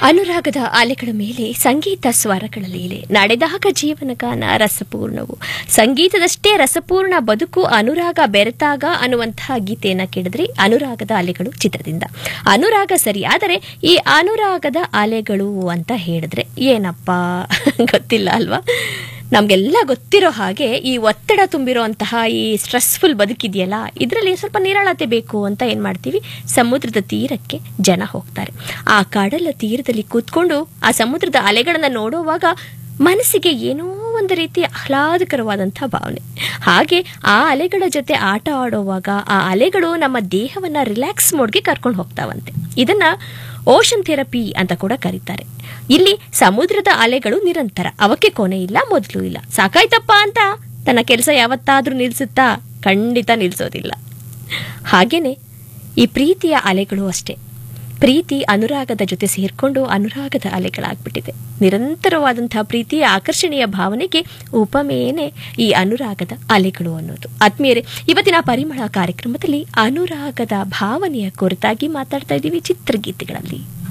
ಅನುರಾಗದ ಅಲೆಗಳ ಮೇಲೆ ಸಂಗೀತ ಸ್ವರಗಳ ಲೀಲೆ ನಡೆದಾಗ ಜೀವನಗಾನ ರಸಪೂರ್ಣವು ಸಂಗೀತದಷ್ಟೇ ರಸಪೂರ್ಣ ಬದುಕು ಅನುರಾಗ ಬೆರೆತಾಗ ಅನ್ನುವಂತಹ ಗೀತೆಯನ್ನ ಕೇಳಿದ್ರಿ ಅನುರಾಗದ ಅಲೆಗಳು ಚಿತ್ರದಿಂದ ಅನುರಾಗ ಸರಿ ಆದರೆ ಈ ಅನುರಾಗದ ಅಲೆಗಳು ಅಂತ ಹೇಳಿದ್ರೆ ಏನಪ್ಪಾ ಗೊತ್ತಿಲ್ಲ ಅಲ್ವಾ ನಮಗೆಲ್ಲ ಗೊತ್ತಿರೋ ಹಾಗೆ ಈ ಒತ್ತಡ ತುಂಬಿರುವಂತಹ ಈ ಸ್ಟ್ರೆಸ್ಫುಲ್ ಬದುಕಿದೆಯಲ್ಲ ಇದರಲ್ಲಿ ಸ್ವಲ್ಪ ನಿರಾಳತೆ ಬೇಕು ಅಂತ ಏನು ಮಾಡ್ತೀವಿ ಸಮುದ್ರದ ತೀರಕ್ಕೆ ಜನ ಹೋಗ್ತಾರೆ ಆ ಕಡಲ ತೀರದಲ್ಲಿ ಕೂತ್ಕೊಂಡು ಆ ಸಮುದ್ರದ ಅಲೆಗಳನ್ನು ನೋಡುವಾಗ ಮನಸ್ಸಿಗೆ ಏನೋ ಒಂದು ರೀತಿಯ ಆಹ್ಲಾದಕರವಾದಂಥ ಭಾವನೆ ಹಾಗೆ ಆ ಅಲೆಗಳ ಜೊತೆ ಆಟ ಆಡುವಾಗ ಆ ಅಲೆಗಳು ನಮ್ಮ ದೇಹವನ್ನು ರಿಲ್ಯಾಕ್ಸ್ ಮೋಡ್ಗೆ ಕರ್ಕೊಂಡು ಹೋಗ್ತಾವಂತೆ ಇದನ್ನ ಓಷನ್ ಥೆರಪಿ ಅಂತ ಕೂಡ ಕರೀತಾರೆ ಇಲ್ಲಿ ಸಮುದ್ರದ ಅಲೆಗಳು ನಿರಂತರ ಅವಕ್ಕೆ ಕೊನೆ ಇಲ್ಲ ಮೊದಲು ಇಲ್ಲ ಸಾಕಾಯ್ತಪ್ಪ ಅಂತ ತನ್ನ ಕೆಲಸ ಯಾವತ್ತಾದ್ರೂ ನಿಲ್ಸುತ್ತಾ ಖಂಡಿತ ನಿಲ್ಸೋದಿಲ್ಲ ಹಾಗೇನೆ ಈ ಪ್ರೀತಿಯ ಅಲೆಗಳು ಅಷ್ಟೇ ಪ್ರೀತಿ ಅನುರಾಗದ ಜೊತೆ ಸೇರ್ಕೊಂಡು ಅನುರಾಗದ ಅಲೆಗಳಾಗ್ಬಿಟ್ಟಿದೆ ನಿರಂತರವಾದಂತಹ ಪ್ರೀತಿಯ ಆಕರ್ಷಣೀಯ ಭಾವನೆಗೆ ಉಪಮೇನೆ ಈ ಅನುರಾಗದ ಅಲೆಗಳು ಅನ್ನೋದು ಆತ್ಮೀಯರೇ ಇವತ್ತಿನ ಪರಿಮಳ ಕಾರ್ಯಕ್ರಮದಲ್ಲಿ ಅನುರಾಗದ ಭಾವನೆಯ ಕುರಿತಾಗಿ ಮಾತಾಡ್ತಾ ಇದ್ದೀವಿ ಚಿತ್ರಗೀತೆಗಳಲ್ಲಿ